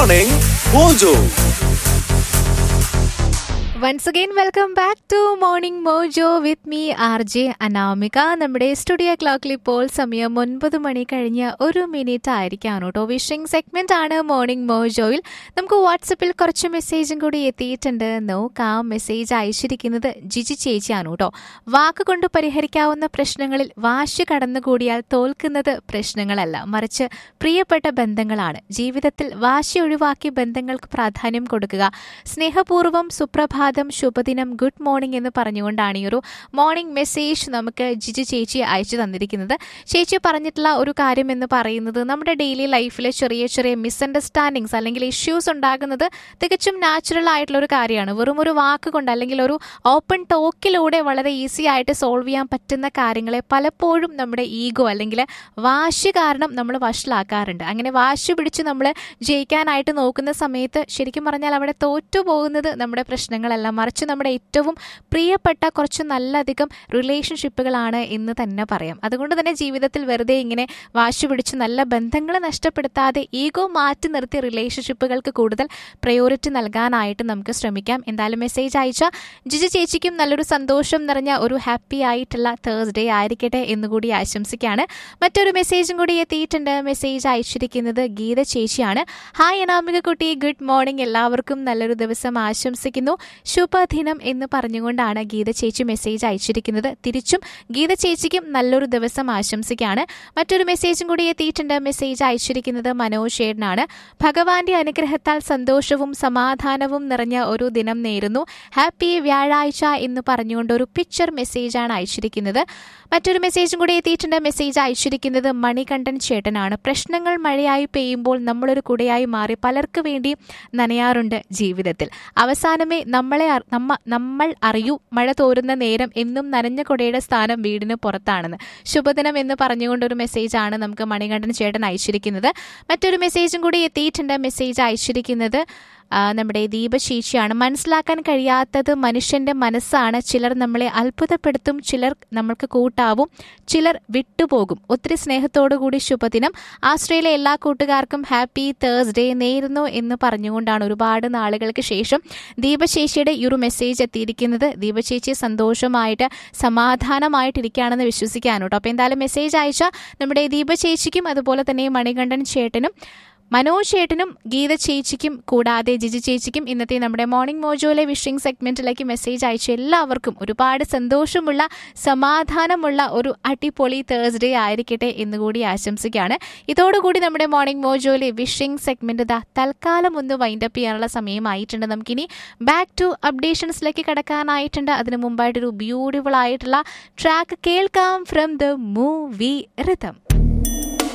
Morning Mojo. Once again welcome back to morning Mojo with me R J Anamika നമ്മുടെ studio ക്ലോക്കിൽ ഇപ്പോൾ സമയം ഒൻപത് മണി കഴിഞ്ഞ് ഒരു മിനിറ്റ് ആയിരിക്കാണ് കേട്ടോ വിഷിംഗ് സെഗ്മെന്റ് ആണ് മോർണിംഗ് മോജോയിൽ നമുക്ക് വാട്സപ്പിൽ കുറച്ച് മെസ്സേജും കൂടി എത്തിയിട്ടുണ്ട് നോക്കാം മെസ്സേജ് അയച്ചിരിക്കുന്നത് ജിജി ചേച്ചിയാണ് കേട്ടോ വാക്കുകൊണ്ട് പരിഹരിക്കാവുന്ന പ്രശ്നങ്ങളിൽ വാശി കടന്നുകൂടിയാൽ തോൽക്കുന്നത് പ്രശ്നങ്ങളല്ല മറിച്ച് പ്രിയപ്പെട്ട ബന്ധങ്ങളാണ് ജീവിതത്തിൽ വാശി ഒഴിവാക്കി ബന്ധങ്ങൾക്ക് പ്രാധാന്യം കൊടുക്കുക സ്നേഹപൂർവ്വം സുപ്രഭാതം ശുഭദിനം ഗുഡ് മോർണിംഗ് എന്ന് പറഞ്ഞുകൊണ്ടാണ് ഈ ഒരു മോർണിംഗ് മെസ്സേജ് നമുക്ക് ജിജി ചേച്ചി അയച്ചു തന്നിരിക്കുന്നത് ചേച്ചി പറഞ്ഞിട്ടുള്ള ഒരു കാര്യം എന്ന് പറയുന്നത് നമ്മുടെ ഡെയിലി ലൈഫിലെ ചെറിയ ചെറിയ മിസ്അണ്ടർസ്റ്റാൻഡിങ്സ് അല്ലെങ്കിൽ ഇഷ്യൂസ് ഉണ്ടാകുന്നത് തികച്ചും നാച്ചുറൽ ആയിട്ടുള്ള ഒരു കാര്യമാണ് വെറും ഒരു വാക്ക് കൊണ്ട് അല്ലെങ്കിൽ ഒരു ഓപ്പൺ ടോക്കിലൂടെ വളരെ ഈസി ആയിട്ട് സോൾവ് ചെയ്യാൻ പറ്റുന്ന കാര്യങ്ങളെ പലപ്പോഴും നമ്മുടെ ഈഗോ അല്ലെങ്കിൽ വാശി കാരണം നമ്മൾ വഷളാക്കാറുണ്ട് അങ്ങനെ വാശി പിടിച്ച് നമ്മൾ ജയിക്കാനായിട്ട് നോക്കുന്ന സമയത്ത് ശരിക്കും പറഞ്ഞാൽ അവിടെ തോറ്റു പോകുന്നത് നമ്മുടെ പ്രശ്നങ്ങളല്ല മറിച്ച് നമ്മുടെ ഏറ്റവും പ്രിയപ്പെട്ട കുറച്ച് നല്ലധികം റിലേഷൻഷിപ്പുകളാണ് എന്ന് തന്നെ പറയാം അതുകൊണ്ട് തന്നെ ജീവിതത്തിൽ വെറുതെ ഇങ്ങനെ വാശി പിടിച്ച് നല്ല ബന്ധങ്ങൾ നഷ്ടപ്പെടുത്താതെ ഈഗോ മാറ്റി നിർത്തി റിലേഷൻഷിപ്പുകൾക്ക് കൂടുതൽ പ്രയോറിറ്റി നൽകാനായിട്ട് നമുക്ക് ശ്രമിക്കാം എന്തായാലും മെസ്സേജ് അയച്ച ജിജി ചേച്ചിക്കും നല്ലൊരു സന്തോഷം നിറഞ്ഞ ഒരു ഹാപ്പി ആയിട്ടുള്ള തേഴ്സ്ഡേ ആയിരിക്കട്ടെ എന്നുകൂടി ആശംസിക്കുകയാണ് മറ്റൊരു മെസ്സേജും കൂടി എത്തിയിട്ടുണ്ട് മെസ്സേജ് അയച്ചിരിക്കുന്നത് ഗീത ചേച്ചിയാണ് ഹായ് അനാമിക കുട്ടി ഗുഡ് മോർണിംഗ് എല്ലാവർക്കും നല്ലൊരു ദിവസം ആശംസിക്കുന്നു ശുഭദിനം എന്ന് പറഞ്ഞുകൊണ്ടാണ് ഗീത ചേച്ചി മെസ്സേജ് അയച്ചിരിക്കുന്നത് തിരിച്ചും ഗീത ചേച്ചിക്കും നല്ലൊരു ദിവസം ആശംസിക്കുകയാണ് മറ്റൊരു മെസ്സേജും കൂടി എത്തിയിട്ടുണ്ട് മെസ്സേജ് അയച്ചിരിക്കുന്നത് മനോജ് ഷേഡിനാണ് ഭഗവാന്റെ അനുഗ്രഹത്താൽ സന്തോഷവും സമാധാനവും നിറഞ്ഞ ഒരു ദിനം നേരുന്നു ഹാപ്പി വ്യാഴാഴ്ച എന്ന് പറഞ്ഞുകൊണ്ട് ഒരു പിക്ചർ മെസ്സേജാണ് അയച്ചിരിക്കുന്നത് മറ്റൊരു മെസ്സേജും കൂടി എത്തിയിട്ടുണ്ട് മെസ്സേജ് അയച്ചിരിക്കുന്നത് മണികണ്ഠൻ ചേട്ടനാണ് പ്രശ്നങ്ങൾ മഴയായി പെയ്യുമ്പോൾ നമ്മളൊരു കുടയായി മാറി പലർക്ക് വേണ്ടി നനയാറുണ്ട് ജീവിതത്തിൽ അവസാനമേ നമ്മളെ അർ- നമ്മ നമ്മൾ അറിയൂ മഴ തോരുന്ന നേരം എന്നും നനഞ്ഞ കുടയുടെ സ്ഥാനം വീടിന് പുറത്താണെന്ന് ശുഭദിനം എന്ന് പറഞ്ഞുകൊണ്ട് ഒരു മെസ്സേജാണ് നമുക്ക് മണികണ്ഠൻ ചേട്ടൻ അയച്ചിരിക്കുന്നത് മറ്റൊരു മെസ്സേജും കൂടി എത്തിയിട്ടുണ്ട് മെസ്സേജ് അയച്ചിരിക്കുന്നത് ആ, നമ്മുടെ ദീപശേഷിയാണ് മനസ്സിലാക്കാൻ കഴിയാത്തത് മനുഷ്യന്റെ മനസ്സാണ് ചിലർ നമ്മളെ അത്ഭുതപ്പെടുത്തും ചിലർ നമ്മൾക്ക് കൂട്ടാവും ചിലർ വിട്ടുപോകും ഒത്തിരി സ്നേഹത്തോടുകൂടി ശുഭദിനം ആസ്ട്രേലിയ എല്ലാ കൂട്ടുകാർക്കും ഹാപ്പി തേഴ്സ്ഡേ നേരുന്നു എന്ന് പറഞ്ഞുകൊണ്ടാണ് ഒരുപാട് നാളുകൾക്ക് ശേഷം ദീപശേഷിയുടെ ഈ ഒരു മെസ്സേജ് എത്തിയിരിക്കുന്നത് ദീപശേഷി സന്തോഷമായിട്ട് സമാധാനമായിട്ടിരിക്കുകയാണെന്ന് വിശ്വസിക്കാണ് കേട്ടോ അപ്പോൾ എന്തായാലും മെസ്സേജ് അയച്ച നമ്മുടെ ദീപചേച്ചിക്കും അതുപോലെ തന്നെ മണികണ്ഠൻ ചേട്ടനും മനോജ് ചേട്ടനും ഗീത ചേച്ചിക്കും കൂടാതെ ജിജി ചേച്ചിക്കും ഇന്നത്തെ നമ്മുടെ മോർണിംഗ് മോജോയിലെ വിഷിംഗ് സെഗ്മെന്റിലേക്ക് മെസ്സേജ് അയച്ച എല്ലാവർക്കും ഒരുപാട് സന്തോഷമുള്ള സമാധാനമുള്ള ഒരു അടിപൊളി തേഴ്സ്ഡേ ആയിരിക്കട്ടെ എന്നുകൂടി ആശംസിക്കുകയാണ് ഇതോടുകൂടി നമ്മുടെ മോർണിംഗ് മോജോയിലെ വിഷിംഗ് സെഗ്മെന്റ് ദാ തൽക്കാലം ഒന്ന് വൈൻഡപ്പ് ചെയ്യാനുള്ള സമയമായിട്ടുണ്ട് നമുക്കിനി ബാക്ക് ടു അപ്ഡേഷൻസിലേക്ക് കടക്കാനായിട്ടുണ്ട് അതിനു മുമ്പായിട്ടൊരു ബ്യൂട്ടിഫുൾ ആയിട്ടുള്ള ട്രാക്ക് കേൾക്കാം ഫ്രം ദ മൂവി റിതം